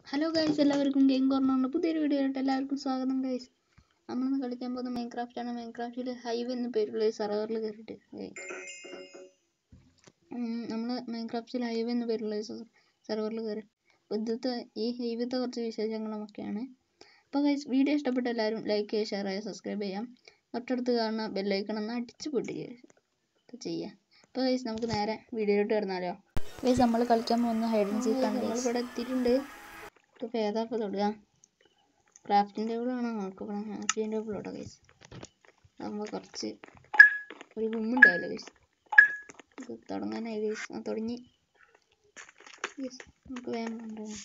Hello guys എല്ലാവർക്കും game കോർണറിൻ്റെ പുതിയൊരു വീഡിയോയിലോട്ട് എല്ലാവർക്കും സ്വാഗതം ഗൈസ് നമ്മളിന്ന് കളിക്കാൻ പോകുന്ന മൈൻക്രാഫ്റ്റ് ആണ് മൈൻക്രാഫ്റ്റിൽ ഹൈവ് എന്ന് പേരുള്ള ഒരു സെർവറിൽ കയറിയിട്ട് നമ്മൾ മൈൻക്രാഫ്റ്റിൽ ഹൈവ് എന്ന് പേരുള്ള ഒരു സെർവറിൽ കയറി അപ്പോൾ ഇന്നത്തെ ഈ ഹൈവത്തെ കുറച്ച് വിശേഷങ്ങളുമൊക്കെയാണ് അപ്പോൾ ഗൈസ് വീഡിയോ ഇഷ്ടപ്പെട്ട എല്ലാവരും ലൈക്ക് ചെയ്യുക ഷെയർ ചെയ്യുക സബ്സ്ക്രൈബ് ചെയ്യാം തൊട്ടടുത്ത് കാണുന്ന ബെല്ലൈക്കണം ഒന്ന് അടിച്ച് പൊട്ടിക്കുക ചെയ്യുക അപ്പോൾ ഗൈസ് നമുക്ക് നേരെ വീഡിയോയിലോട്ട് കിടന്നാലോ ഗൈസ് നമ്മൾ കളിക്കാൻ പോകുന്ന ഹൈഡ് ആൻഡ് സീക്കാണ് നമ്മളിവിടെ എത്തിയിട്ടുണ്ട് ഇപ്പോൾ ഏതാ ഇപ്പോൾ തൊടുക ക്രാഫ്റ്റിംഗ് ടേബിൾ ആണോ നോക്കുക ക്രാഫ്റ്റിംഗ് ടേബിൾ ഇടാം ഗൈസ് അതാകുമ്പോൾ കുറച്ച് ഒരു ഗുമ്മുണ്ടാവില്ല ഗൈസ് ഇത് തുടങ്ങാനായി ഗൈസ് ആ തുടങ്ങി ഗൈസ് നമുക്ക് വേഗം കൊണ്ടുപോകാം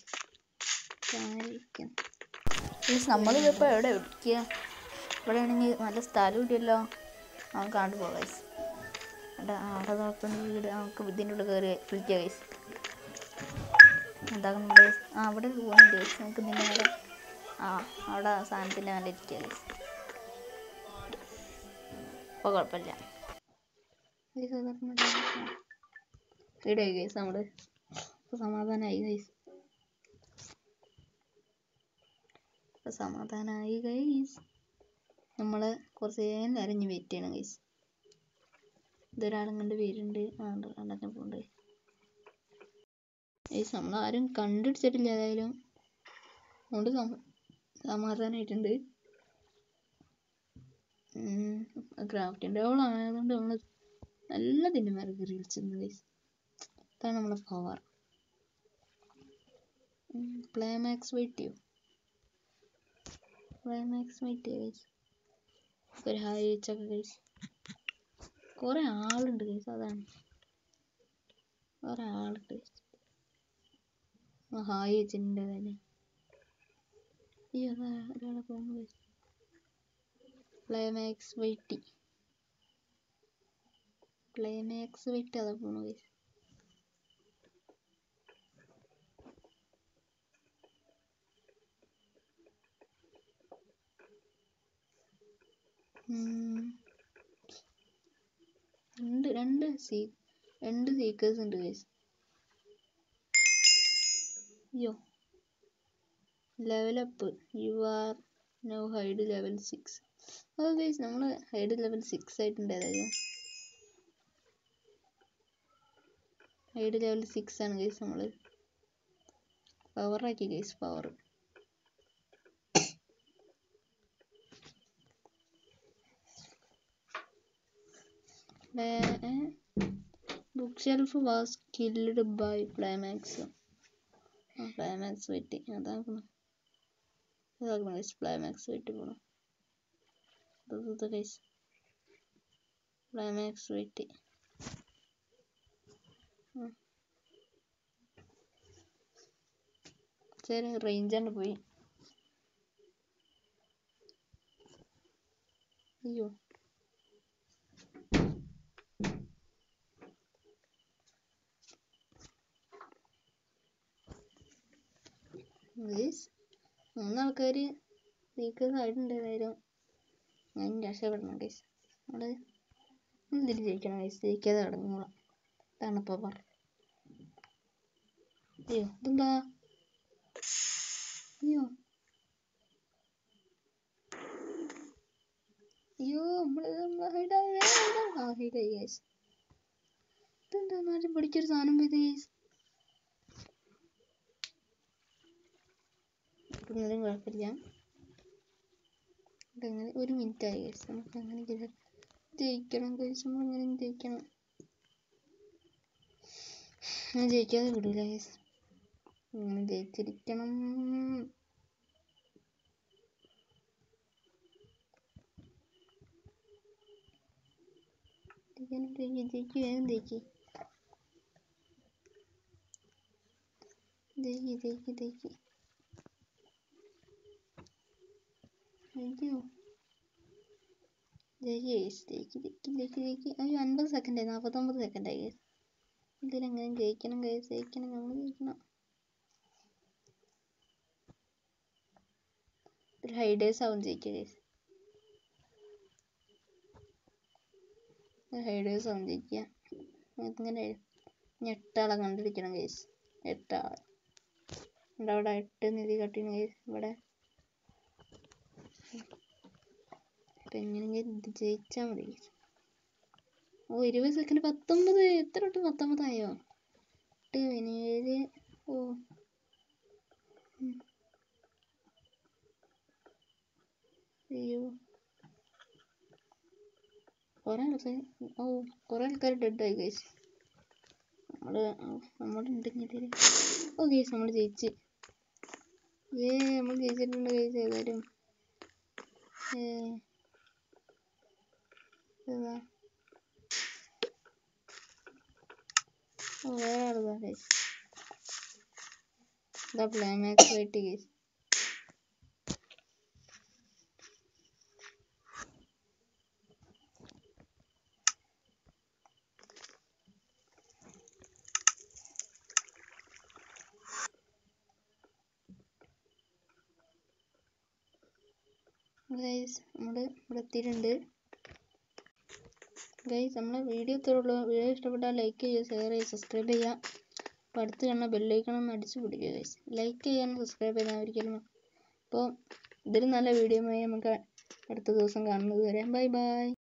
ഗൈസ് നമ്മളിതിപ്പോൾ എവിടെ ഇരിക്കുക ഇവിടെ ആണെങ്കിൽ നല്ല സ്ഥലം ഇല്ലല്ലോ നമുക്ക് കണ്ടു പോകാം ഗൈസ് അവിടെ അവിടെ നോക്കുന്ന വീട് നമുക്ക് ഇതിൻ്റെ ഉള്ളിൽ കയറി വിളിക്കുക ഗൈസ് എന്താകുന്നുണ്ട് ആ അവിടെ ഒരു റൂമുണ്ട് ഗൈസ് നമുക്ക് ഇതിൻ്റെ മേലെ ആ അവിടെ സാധനത്തിൻ്റെ മേലെ ഇരിക്കുക ഗൈസ് അപ്പോൾ കുഴപ്പമില്ല വീടായി ഗൈസ് നമ്മൾ ഇപ്പോൾ സമാധാനമായി ഗൈസ് ഇപ്പോൾ സമാധാനമായി ഗൈസ് നമ്മൾ കുറച്ച് നേരം ഇനി വെയിറ്റ് ചെയ്യണം ഗൈസ് ഇതൊരാളും കണ്ട് വരുന്നുണ്ട് ആ കണ്ടൊക്കെ പോകുന്നുണ്ട് ഗൈസ് നമ്മളാരും കണ്ടുപിടിച്ചിട്ടില്ല ഏതായാലും അതുകൊണ്ട് സമാധാനമായിട്ടുണ്ട് ക്രാഫ്റ്റിൻ്റെ ആയതുകൊണ്ട് നമ്മൾ നല്ല തിന്നുമാരെ കയറി വിളിച്ചിരുന്നു ഗൈസ് അതാണ് നമ്മളെ പവർ പ്ലേ മാക്സ് വെയിറ്റ് ചെയ്യൂ പ്ലേ മാക്സ് വെയിറ്റ് ചെയ്യും ഗൈസ് ഒരു ഹായ് വെച്ചൊക്കെ ഗൈസ് കുറേ ആളുണ്ട് ഗൈസ് അതാണ് കുറേ ആളുണ്ട് ഹായ് വെച്ചിട്ടുണ്ട് തന്നെ ഈ ഒരാളെ പോകുന്നു പ്ലേമാക്സ് വെയിറ്റി പ്ലേമാക്സ് വെയിറ്റ് അതാ പോണു ഗൈസ് രണ്ട് രണ്ട് സീ രണ്ട് സീക്കേഴ്സ് ഉണ്ട് ഗൈസ് അയ്യോ level up you are no hide level six oh guys നമ്മൾ ഹൈഡ് ലെവൽ സിക്സ് ആയിട്ടുണ്ട് ഏതായാലും ഹൈഡ് ലെവൽ സിക്സ് ആണ് ഗൈസ് നമ്മൾ പവറാക്കി guys power book shelf was killed by playmax climax വെറ്റി അതാക്കണം ഇതാക്കണം ഗൈസ് ക്ലൈമാക്സ് വെറ്റി പോകണം ഇത് ഗൈസ് ക്ലൈമാക്സ് വെറ്റി ശരി റേഞ്ചാണ്ട് പോയി അയ്യോ ഗൈസ് മൂന്നാൾക്കാർ സീക്കേഴ്സ് ആയിട്ടുണ്ട് ഏതായാലും ഞാൻ രക്ഷപ്പെടണം ഗൈസ് നമ്മൾ ഇതിൽ ജയിക്കണം ഗൈസ് ജയിക്കാതെ കിടന്നോളാം ഇതാണ് പവർ അയ്യോ ഇതെന്താ അയ്യോ അയ്യോ നമ്മൾ ഹൈഡായി ആ ഹൈഡായി ഗൈസ് ഇതെന്താ നാട്ടിൽ പിടിച്ചൊരു സാധനം പോയത് ഗൈസ് എന്നാലും കുഴപ്പമില്ല ഇതങ്ങനെ ഒരു മിനിറ്റ് ആയി കഴിച്ചു നമുക്ക് അങ്ങനെ ജയിക്കണം കഴിച്ച് നമ്മൾ അങ്ങനെ ജയിക്കണം ഞാൻ ജയിക്കാതെ വിടില്ല കേസ് അങ്ങനെ ജയിച്ചിരിക്കണം ജയിക്ക് വേഗം ജയിക്ക് ജയിക്ക് ജയിക്ക് ജയിക്ക് അയ്യോ അയ്യോ അൻപത് സെക്കൻഡായി നാൽപ്പത്തൊമ്പത് സെക്കൻഡായി ഇതിലെങ്ങനെ ജയിക്കണം കേസ് ജയിക്കണം നമ്മൾ ജയിക്കണം ഇതിൽ ഹൈഡേഴ്സ് ആവും ജയിക്കുക കേസ് ഹൈഡേഴ്സ് ആവും ജയിക്കുക ഇങ്ങനെ ഞെട്ടാളെ കണ്ടിരിക്കണം കേസ് എട്ടാൾ ഇവിടെ അവിടെ എട്ട് നിധി കട്ടിന് ഗൈസ് ഇവിടെ അപ്പം എങ്ങനെയെങ്കിലും ഇത് ജയിച്ചാൽ മതി guys. ഓ ഇരുപത് സെക്കൻഡ് പത്തൊമ്പത് എത്ര തൊട്ട് പത്തൊമ്പതായോ എട്ട് പതിനേഴ് ഓ ഉം. അയ്യോ കുറേ ആൾക്കാർ ഓ കുറേ ആൾക്കാർ ഡെഡായി ഗൈസ് നമ്മൾ നമ്മളുണ്ടെങ്കിൽ ഓ ഗൈസ് നമ്മൾ ജയിച്ച് ഏ നമ്മൾ ജയിച്ചിട്ടുണ്ട് ഗൈസ് ഏതായാലും ഏ ഏതാ ഓ വേറെ ആളുതാ ഗൈസ് ഇതാ play max wait guys guys നമ്മൾ ഇവിടെ എത്തിയിട്ടുണ്ട് ഗൈസ് നമ്മളെ വീഡിയോ ഇത്രയുള്ളൂ വീഡിയോ ഇഷ്ടപ്പെട്ടാൽ ലൈക്ക് ചെയ്യുക ഷെയർ ചെയ്യുക സബ്സ്ക്രൈബ് ചെയ്യുക അപ്പോൾ അടുത്ത് കാണുന്ന ബെല്ലൈക്കണം ഒന്ന് അടിച്ചു പിടിക്കുക ഗൈസ് ലൈക്ക് ചെയ്യാനും സബ്സ്ക്രൈബ് ചെയ്യാൻ ഒരിക്കലും അപ്പോൾ ഇതിലും നല്ല വീഡിയോയുമായി നമുക്ക് അടുത്ത ദിവസം കാണുന്നത് വരെ ബൈ ബൈ